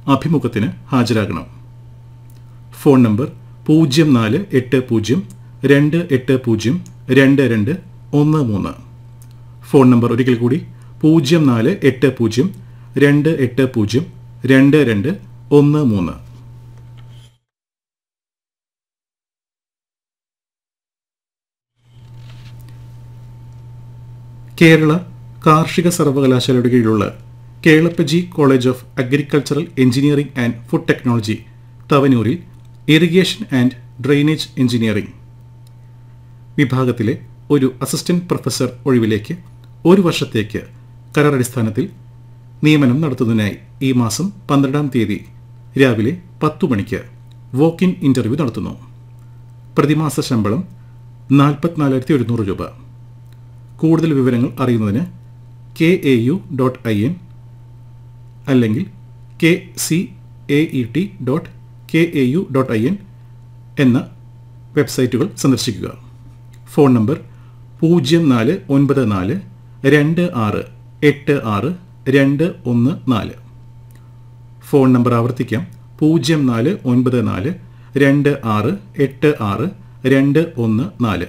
അഭിമുഖത്തിന് ഹാജരാകണം phone number പൂജ്യം നാല് എട്ട് പൂജ്യം രണ്ട് എട്ട് പൂജ്യം രണ്ട് രണ്ട് ഒന്ന് മൂന്ന് ഫോൺ നമ്പർ ഒരിക്കൽ കൂടി പൂജ്യം നാല് എട്ട് പൂജ്യം രണ്ട് എട്ട് പൂജ്യം രണ്ട് രണ്ട് ഒന്ന് മൂന്ന് കേരള കാർഷിക സർവകലാശാലയുടെ കീഴിലുള്ള Kelappaji college of agricultural engineering and food technology തവനൂരിൽ ഇറിഗേഷൻ ആൻഡ് ഡ്രെയിനേജ് എഞ്ചിനീയറിംഗ് വിഭാഗത്തിലെ ഒരു അസിസ്റ്റന്റ് പ്രൊഫസർ ഒഴിവിലേക്ക് ഒരു വർഷത്തേക്ക് കരാറടിസ്ഥാനത്തിൽ നിയമനം നടത്തുന്നതിനായി ഈ മാസം പന്ത്രണ്ടാം തീയതി രാവിലെ പത്തു മണിക്ക് വോക്ക് ഇൻ ഇന്റർവ്യൂ നടത്തുന്നു പ്രതിമാസ ശമ്പളം നാൽപ്പത്തിനാലായിരത്തി ഒരുന്നൂറ് രൂപ കൂടുതൽ വിവരങ്ങൾ അറിയുന്നതിന് K A U dot I N അല്ലെങ്കിൽ K C A E T dot K A U dot I N എന്ന വെബ്സൈറ്റുകൾ സന്ദർശിക്കുക ഫോൺ നമ്പർ പൂജ്യം നാല് ഒൻപത് നാല് രണ്ട് ആറ് എട്ട് ആറ് രണ്ട് ഒന്ന് നാല് ഫോൺ നമ്പർ ആവർത്തിക്കാം പൂജ്യം നാല് ഒൻപത് നാല് രണ്ട് ആറ് എട്ട് ആറ് രണ്ട് ഒന്ന് നാല്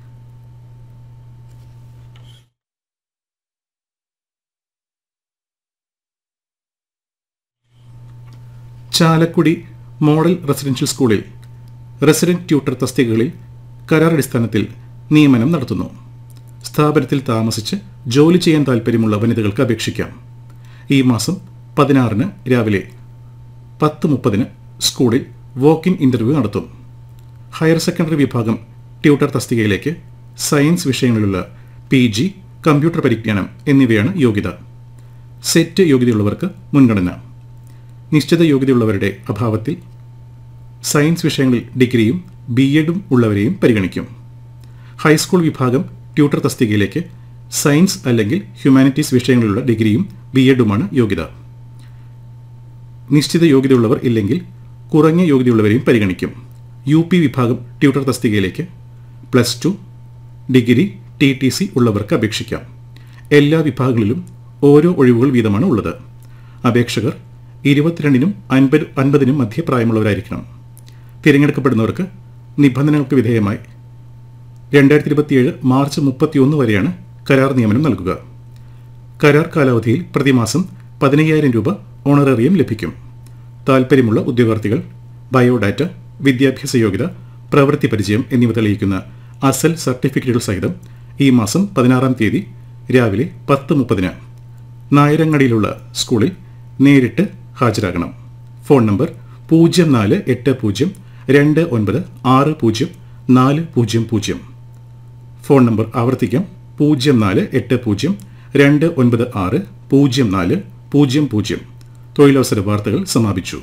ചാലക്കുടി മോഡൽ റെസിഡൻഷ്യൽ സ്കൂളിൽ റെസിഡന്റ് ട്യൂട്ടർ തസ്തികകളിൽ കരാറടിസ്ഥാനത്തിൽ നിയമനം നടത്തുന്നു സ്ഥാപനത്തിൽ താമസിച്ച് ജോലി ചെയ്യാൻ താൽപ്പര്യമുള്ള വനിതകൾക്ക് അപേക്ഷിക്കാം ഈ മാസം പതിനാറിന് രാവിലെ പത്ത് മുപ്പതിന് സ്കൂളിൽ വോക്ക് ഇൻ ഇന്റർവ്യൂ നടത്തും ഹയർ സെക്കൻഡറി വിഭാഗം ട്യൂട്ടർ തസ്തികയിലേക്ക് സയൻസ് വിഷയങ്ങളിലുള്ള പി ജി കമ്പ്യൂട്ടർ പരിജ്ഞാനം എന്നിവയാണ് യോഗ്യത സെറ്റ് യോഗ്യതയുള്ളവർക്ക് മുൻഗണന നിശ്ചിത യോഗ്യതയുള്ളവരുടെ അഭാവത്തിൽ സയൻസ് വിഷയങ്ങളിൽ ഡിഗ്രിയും ബി എഡും ഉള്ളവരെയും പരിഗണിക്കും ഹൈസ്കൂൾ വിഭാഗം ട്യൂട്ടർ തസ്തികയിലേക്ക് സയൻസ് അല്ലെങ്കിൽ ഹ്യൂമാനിറ്റീസ് വിഷയങ്ങളിലുള്ള ഡിഗ്രിയും ബി എഡുമാണ് യോഗ്യത നിശ്ചിത യോഗ്യതയുള്ളവർ ഇല്ലെങ്കിൽ കുറഞ്ഞ യോഗ്യതയുള്ളവരെയും പരിഗണിക്കും യു പി വിഭാഗം ട്യൂട്ടർ തസ്തികയിലേക്ക് plus two degree T T C ഉള്ളവർക്ക് അപേക്ഷിക്കാം എല്ലാ വിഭാഗങ്ങളിലും ഓരോ ഒഴിവുകൾ വീതമാണ് ഉള്ളത് അപേക്ഷകർ ഇരുപത്തിരണ്ടിനും അൻപത് അൻപതിനും മധ്യപ്രായമുള്ളവരായിരിക്കണം തിരഞ്ഞെടുക്കപ്പെടുന്നവർക്ക് നിബന്ധനകൾക്ക് വിധേയമായി രണ്ടായിരത്തി ഇരുപത്തിയേഴ് മാർച്ച് മുപ്പത്തിയൊന്ന് വരെയാണ് കരാർ നിയമനം നൽകുക കരാർ കാലാവധിയിൽ പ്രതിമാസം പതിനയ്യായിരം രൂപ ഓണറേറിയം ലഭിക്കും താൽപ്പര്യമുള്ള ഉദ്യോഗാർത്ഥികൾ ബയോഡാറ്റ വിദ്യാഭ്യാസ യോഗ്യത പ്രവൃത്തി പരിചയം എന്നിവ തെളിയിക്കുന്ന അസൽ സർട്ടിഫിക്കറ്റുകൾ സഹിതം ഈ മാസം പതിനാറാം തീയതി രാവിലെ പത്ത് മുപ്പതിന് നായരങ്ങടിയിലുള്ള സ്കൂളിൽ നേരിട്ട് ഹാജരാകണം ഫോൺ നമ്പർ പൂജ്യം നാല് എട്ട് പൂജ്യം രണ്ട് ഒൻപത് ആറ് പൂജ്യം നാല് പൂജ്യം പൂജ്യം ഫോൺ നമ്പർ ആവർത്തിക്കാം പൂജ്യം നാല് എട്ട് പൂജ്യം രണ്ട് ഒൻപത് ആറ് പൂജ്യം നാല് പൂജ്യം പൂജ്യം തൊഴിലവസര വാർത്തകൾ സമാപിച്ചു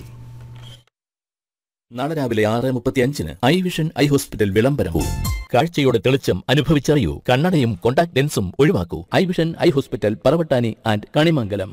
നാളെ രാവിലെ ആറ് മുപ്പത്തി അഞ്ചിന് ഐ വിഷൻ ഐ ഹോസ്പിറ്റൽ വിളംബരവും കാഴ്ചയുടെ തെളിച്ചം അനുഭവിച്ചറിയൂ കണ്ണടയും കോണ്ടാക്ട് ലെൻസും ഒഴിവാക്കൂ eye vision eye hospital Paravattani and Kanimangalam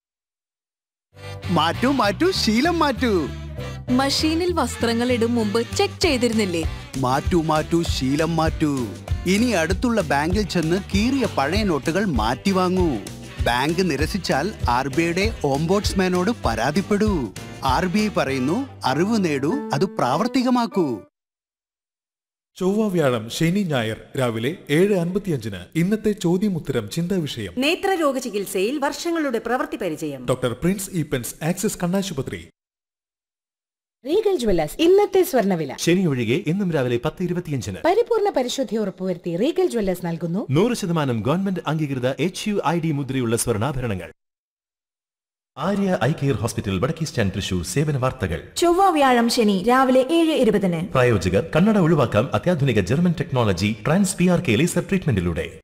മാറ്റൂ മാറ്റൂ ശീലം മാറ്റൂ മഷീനിൽ വസ്ത്രങ്ങൾ ഇടും മുമ്പ് ചെക്ക് ചെയ്തിരുന്നില്ലേ മാറ്റൂ മാറ്റൂ ശീലം മാറ്റൂ ഇനി അടുത്തുള്ള ബാങ്കിൽ ചെന്ന് കീറിയ പഴയ നോട്ടുകൾ മാറ്റി വാങ്ങൂ ബാങ്ക് നിരസിച്ചാൽ ആർ ബി ഐയുടെ ഓംബോട്സ്മാനോട് പരാതിപ്പെടൂ ആർ ബി ഐ പറയുന്നു അറിവ് നേടൂ അത് പ്രാവർത്തികമാക്കൂ ചൊവ്വ വ്യാഴം ശനി ഞായർ രാവിലെ ഏഴ് അൻപത്തിയഞ്ചിന് ഇന്നത്തെ ചോദ്യമുത്തരം ചിന്താ വിഷയം നേത്രരോഗ ചികിത്സയിൽ വർഷങ്ങളുടെ പ്രവൃത്തി പരിചയം ഡോക്ടർ പ്രിൻസ് ഈപ്പൻസ് ആക്സിസ് കണ്ണാശുപത്രി റീഗൽ ജ്വല്ലേഴ്സ് ഇന്നത്തെ സ്വർണ്ണവില ശനി ഒഴികെ ഇന്നും രാവിലെ പത്ത് ഇരുപത്തിയഞ്ചിന് പരിപൂർണ പരിശുദ്ധി ഉറപ്പുവരുത്തി റീഗൽ ജ്വല്ലേഴ്സ് നൽകുന്നു നൂറ് ശതമാനം ഗവൺമെന്റ് അംഗീകൃത എച്ച് യു ഐ ഡി മുദ്രയുള്ള സ്വർണ്ണാഭരണങ്ങൾ ആര്യ ഐ കെയർ ഹോസ്പിറ്റൽ വടക്കേ സ്റ്റാൻഡ് തൃശൂർ സേവന വാർത്തകൾ ചൊവ്വ വ്യാഴം ശനി രാവിലെ ഏഴ് ഇരുപതിന് പ്രായോജകർ കണ്ണട ഒഴിവാക്കാം അത്യാധുനിക German technology trans P R K laser ട്രീറ്റ്മെന്റിലൂടെ